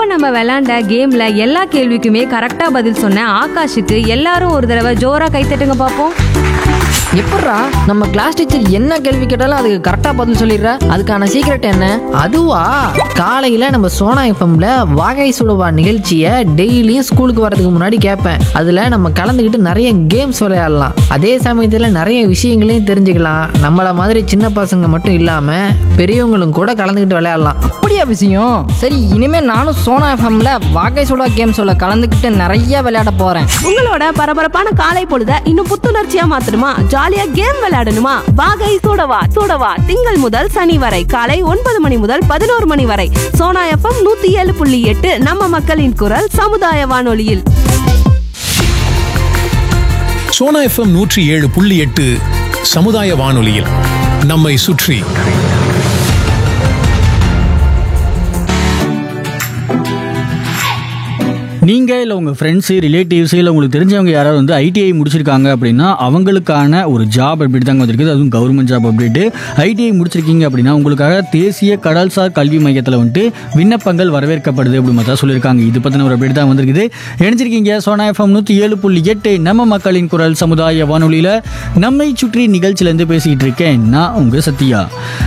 நம்ம விளையாண்ட கேம்ல எல்லா கேள்விக்குமே கரெக்டா பதில் சொன்ன ஆகாஷுக்கு எல்லாரும் ஒரு தடவை ஜோரா கைத்தட்டுங்க பாப்போம் எப்பட்றா நம்ம கிளாஸ் டீச்சர் என்ன கேள்வி கேட்டாலும் அதுக்கு கரெக்டாக பதில் சொல்லிடுற அதுக்கான சீக்ரெட் என்ன அதுவா காலையில் நம்ம சோனா எஃப்எம்ல வாகை சுடுவா நிகழ்ச்சியை டெய்லியும் ஸ்கூலுக்கு வரதுக்கு முன்னாடி கேட்பேன் அதில் நம்ம கலந்துக்கிட்டு நிறைய கேம்ஸ் விளையாடலாம் அதே சமயத்தில் நிறைய விஷயங்களையும் தெரிஞ்சுக்கலாம் நம்மள மாதிரி சின்ன பசங்க மட்டும் இல்லாமல் பெரியவங்களும் கூட கலந்துக்கிட்டு விளையாடலாம் அப்படியா விஷயம் சரி இனிமே நானும் சோனா எஃப்எம்ல வாகை சுடா கேம்ஸோட கலந்துக்கிட்டு நிறைய விளையாட போறேன் உங்களோட பரபரப்பான காலை பொழுத இன்னும் புத்துணர்ச்சியா மாத்தணுமா ஜாலியா கேம் விளையாடணுமா வாகை சூடவா சூடவா திங்கள் முதல் சனி வரை காலை ஒன்பது மணி முதல் பதினோரு மணி வரை சோனா எஃப்எம் நூத்தி ஏழு புள்ளி எட்டு நம்ம மக்களின் குரல் சமுதாய வானொலியில் சோனா எஃப்எம் நூற்றி ஏழு புள்ளி எட்டு சமுதாய வானொலியில் நம்மை சுற்றி நீங்கள் இல்லை உங்கள் ஃப்ரெண்ட்ஸு ரிலேட்டிவ்ஸ் இல்லை உங்களுக்கு தெரிஞ்சவங்க யாராவது வந்து ஐடிஐ முடிச்சிருக்காங்க அப்படின்னா அவங்களுக்கான ஒரு ஜாப் அப்படி தாங்க வந்திருக்குது அதுவும் கவர்மெண்ட் ஜாப் அப்படின்ட்டு ஐடிஐ முடிச்சிருக்கீங்க அப்படின்னா உங்களுக்காக தேசிய கடல்சார் கல்வி மையத்தில் வந்துட்டு விண்ணப்பங்கள் வரவேற்கப்படுது அப்படி மாதிரி தான் சொல்லியிருக்காங்க இது பற்றின ஒரு அப்டேட் தான் வந்திருக்குது இணைஞ்சிருக்கீங்க சோனா எஃப்எம் நூற்றி ஏழு புள்ளி எட்டு நம்ம மக்களின் குரல் சமுதாய வானொலியில் நம்மை சுற்றி நிகழ்ச்சியிலேருந்து பேசிக்கிட்டு இருக்கேன் நான் உங்கள் சத்யா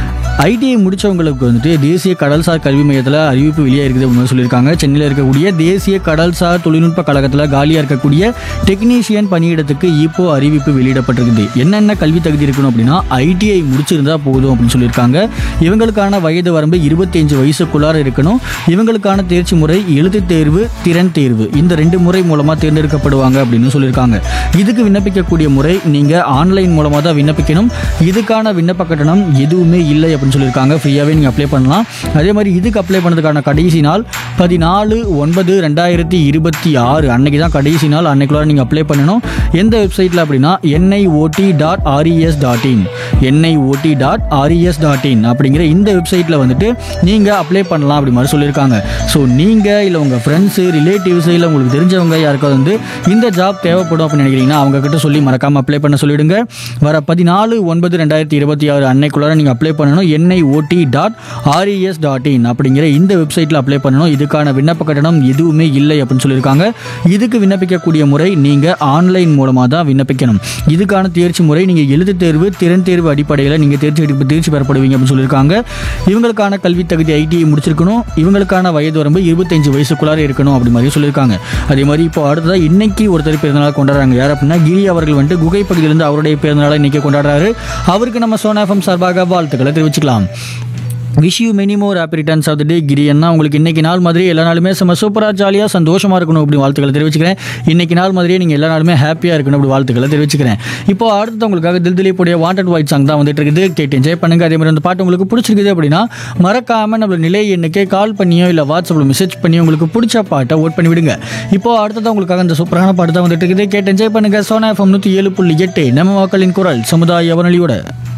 ஐடிஐ முடிச்சவங்களுக்கு வந்துட்டு தேசிய கடல்சார் கல்வி மையத்தில் அறிவிப்பு வெளியே இருக்குது அப்படின்னு சொல்லியிருக்காங்க சென்னையில் இருக்கக்கூடிய தேசிய கடல்சார் தொழில்நுட்ப கழகத்தில் காலியாக இருக்கக்கூடிய டெக்னீஷியன் பணியிடத்துக்கு இப்போ அறிவிப்பு வெளியிடப்பட்டிருக்குது என்னென்ன கல்வி தகுதி இருக்கணும் அப்படின்னா ஐடிஐ முடிச்சிருந்தா போதும் அப்படின்னு சொல்லியிருக்காங்க இவங்களுக்கான வயது வரம்பு இருபத்தஞ்சு வயசுக்குள்ளார இருக்கணும் இவங்களுக்கான தேர்ச்சி முறை எழுத்துத் தேர்வு திறன் தேர்வு இந்த ரெண்டு முறை மூலமாக தேர்ந்தெடுக்கப்படுவாங்க அப்படின்னு சொல்லியிருக்காங்க இதுக்கு விண்ணப்பிக்கக்கூடிய முறை நீங்கள் ஆன்லைன் மூலமாக தான் விண்ணப்பிக்கணும் இதுக்கான விண்ணப்ப கட்டணம் எதுவுமே இல்லை அப்படின்னு சொல்லியிருக்காங்க ஃப்ரீயாகவே நீங்கள் அப்ளை பண்ணலாம் அதே மாதிரி இதுக்கு அப்ளை பண்ணதுக்கான கடைசி நாள் பதினாலு ஒன்பது ரெண்டாயிரத்தி இருபத்தி ஆறு அன்னைக்கு தான் கடைசி நாள் அன்னைக்குள்ளார நீங்கள் அப்ளை பண்ணணும் எந்த வெப்சைட்டில் அப்படின்னா NIOD dot RES dot in NIOD dot RES dot in அப்படிங்கிற இந்த வெப்சைட்டில் வந்துட்டு நீங்கள் அப்ளை பண்ணலாம் அப்படி மாதிரி சொல்லியிருக்காங்க ஸோ நீங்கள் இல்லை உங்கள் ஃப்ரெண்ட்ஸு ரிலேட்டிவ்ஸு இல்லை உங்களுக்கு தெரிஞ்சவங்க யாருக்காவது வந்து இந்த ஜாப் தேவைப்படும் அப்படின்னு நினைக்கிறீங்கன்னா அவங்க கிட்ட சொல்லி மறக்காமல் அப்ளை பண்ண சொல்லிடுங்க வர பதினாலு ஒன்பது ரெண்டாயிரத்தி இருபத்தி ஆறு அன்னைக்குள்ளார நீங்கள் அப்ளை பண்ணணும் NIOD dot RES dot in அப்படிங்கிற இந்த வெப்சைட்டில் அப்ளை பண்ணணும் இதுக்கான விண்ணப்ப கட்டணம் எதுவுமே இல்லை அப்படின்னு சொல்லியிருக்காங்க இதுக்கு விண்ணப்பிக்கக்கூடிய முறை நீங்கள் ஆன்லைன் மூலமாக தான் விண்ணப்பிக்கணும் இதுக்கான தேர்ச்சி முறை நீங்கள் எழுத்து தேர்வு திறன் தேர்வு அடிப்படையில் நீங்கள் தேர்ச்சி எடுப்பு தேர்ச்சி பெறப்படுவீங்க அப்படின்னு சொல்லியிருக்காங்க இவங்களுக்கான கல்வி தகுதி ஐடிஐ முடிச்சிருக்கணும் இவங்களுக்கான வயது வரம்பு இருபத்தஞ்சு வயசுக்குள்ளார இருக்கணும் அப்படி மாதிரி சொல்லியிருக்காங்க அதே மாதிரி இப்போ அடுத்ததாக இன்னைக்கு ஒருத்தர் பிறந்தநாள் கொண்டாடுறாங்க யார் அப்படின்னா கிரி அவர்கள் வந்துட்டு குகை பகுதியிலிருந்து அவருடைய பிறந்தநாளை இன்னைக்கு கொண்டாடுறாரு அவருக்கு நம்ம சோனா எஃப்எம் சார்பாக வாழ்த்துக்களை தெரிவிச்சுக்கலாம் wish you many more happy returns of the day Giri அண்ணா உங்களுக்கு இன்னைக்கு நாள் மாதிரி எல்லா நாளுமே செம்ம சூப்பராக ஜாலியாக சந்தோஷமாக இருக்கணும் அப்படி வாழ்த்துக்களை தெரிவிச்சுக்கிறேன் இன்னைக்கு நாள் மாதிரியே நீங்கள் எல்லா நாளுமே ஹாப்பியாக இருக்கணும் அப்படி வாழ்த்துக்களை தெரிவிச்சுக்கிறேன் இப்போ அடுத்து உங்களுக்காக தில் திலீப்புடைய வாண்டட் வாய்ட் சாங் தான் வந்துட்டு இருக்குது கேட்டு என்ஜாய் பண்ணுங்க அதே மாதிரி அந்த பாட்டு உங்களுக்கு பிடிச்சிருக்குது அப்படின்னா மறக்காம நம்ம நிலை எண்ணுக்கே கால் பண்ணியோ இல்லை வாட்ஸ்அப்பில் மெசேஜ் பண்ணி உங்களுக்கு பிடிச்ச பாட்டை ஓட் பண்ணி விடுங்க இப்போ அடுத்ததான் உங்களுக்காக இந்த சூப்பரான பாட்டு தான் வந்துட்டு இருக்குது கேட்டு என்ஜாய் பண்ணுங்க சோனா எஃப்எம் நூற்றி ஏழு புள்ளி எட்டு நம்ம மக்களின் குரல் சமுதாய வானொலியோட